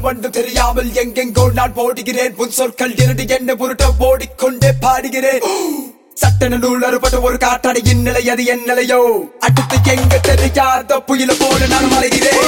வந்து தெரியாமல் எங்கெங்கோ நான் போடுகிறேன் புன் சொற்கள் இரண்டு என்ன உருட்ட ஓடிக்கொண்டே பாடுகிறேன் சட்டன நூல் அறுபட்ட ஒரு காற்றடையின் நிலை அது என் நிலையோ அடுத்து எங்க தெரியாத புயல போல நான் மறைகிறேன்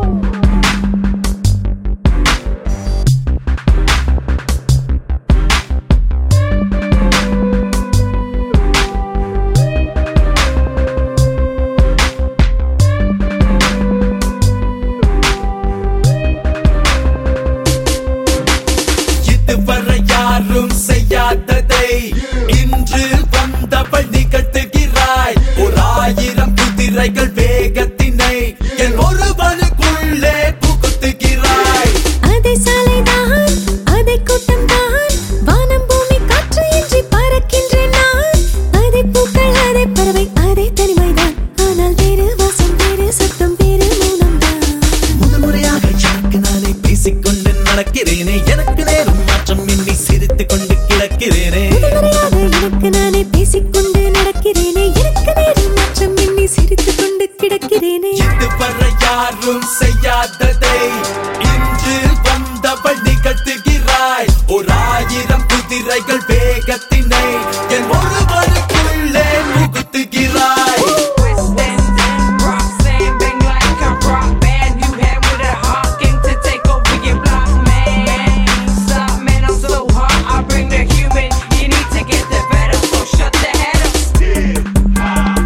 இதுவரை யாரும் செய்யாததை இன்று வந்தவள் நிகழ்த்துகிறாய் ஒரு ஆயிரம் குதிரைகள் வேகத்தினை என் ஒருவனுக்குள்ளே புகுத்துகிறாய் அதை சாலைதான் அதை கூட்டம்தான் வானம் பூமி காற்று இன்றி பறக்கின்றேன் நான் அதை பூக்கள் அதை பறவை அதை தனிமைதான் ஆனால் வேறு வாசம் வேறு சத்தம் வேறு மௌனம்தான் முதல் முறையாக எனக்கு நானே பேசிக்கொண்டு நடக்கிறேனே எனக்கு நேரம் மாற்றம் எண்ணி சிரித்துக் கொண்டு கிடக்கிறேனே முதல்முறையாக எனக்கு நானே பேசிக்கொண்டு நடக்கிறேனே எனக்கு நேரம் மாற்றம் எண்ணி சிரித்துக் கொண்டு கிடக்கிறேனே இதுவரை யாரும் செய்யாததை இன்று வந்தவள் நிகழ்த்துகிறாய் ஒரு ஆயிரம் குதிரைகள் வேகத்தினை என் ஒருவனுக்குள்ளே புகுத்துகிறாய் Twist and then rock, sand, bang like a rock band. You had with a hawking to take over your block, man. Stop, man, I'm so hot. I bring the human. You need to get the better, so shut the head up.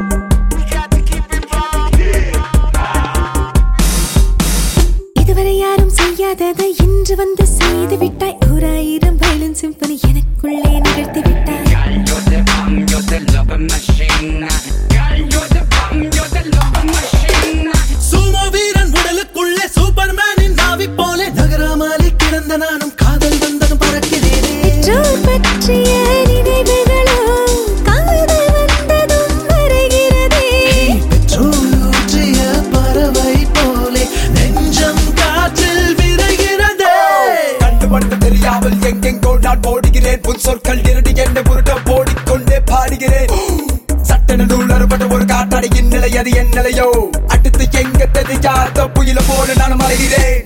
இதுவரை யாரும் செய்யாததை இன்று வந்து செய்து விட்டாய் ஓராயிரம் violin symphony எனக்குள்ளே நிகழ்த்தி விட்டாய் Girl, you're the bomb, you're the loving machine. Girl, you're the bomb, you're the loving machine. சூமோ வீரன் உடலுக்குள்ளே சூப்பர்மேனின் நாவி போல நகராமலே கிடந்த நானும் காதல் வந்ததும் பறக்கிறேனே பெற்றோர் பற்றிய நினைவுகளோ காதல் வந்ததும் மறைகிறதே பெட்ரோல் ஊற்றிய பறவை போலே நெஞ்சம் காற்றில் விரைகிறதே கண்டுபடுத்த தெரியாமல் எங்கெங்கோ நான் போடுகிறேன் புன் சொற்கள் இரண்டு என்ன உருட்ட ஓடிக்கொண்டே பாடுகிறேன் சட்டன நூல் அறுபட்ட ஒரு காற்றடையின் நிலை அது என் நிலையோ அடுத்து எங்க தெரியாத புயல போல நான் மறைகிறேன்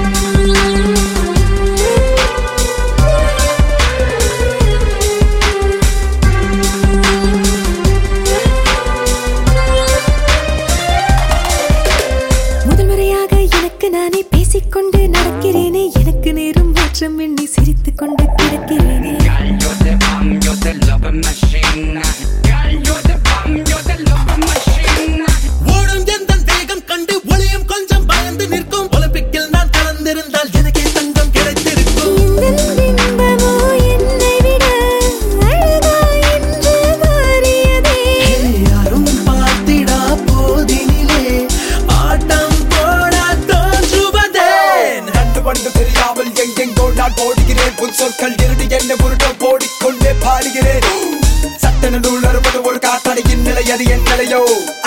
முதல் முறையாக எனக்கு நானே பேசிக்கொண்டு நடக்கிறேனே எனக்கு நேரும் மாற்றம் எண்ணி சிரித்துக் கொண்டு கிடக்கிறேனே Girl, you're the bomb, you're the loving machine. Girl, you're the bomb, you're the loving machine. ஓடும் எந்த வேகம் கண்டு ஒளியும் கொஞ்சம் பயந்து நிற்கும் ஒலிம்பிக்கில் நான் கலந்திருந்தால் எனக்கே தங்கம் கிடைத்திருக்கும் எந்தன் பிம்பமோ என்னை விட அழகா என்று மாறியதே யாரும் பார்த்திடா போதினிலே ஆட்டம் போட தோன்றுவதே கண்டுபடுத்த தெரியாமல் எங்கெங்கோ நான் போடுகிறேன் புன் சொற்கள் இரண்டு என்ன உருட்ட ஓடிக்கொண்டே பாடுகிறேன் சட்டன நூல் அறுபது ஒரு காற்றடையின் நிலை அது என் நிலையோ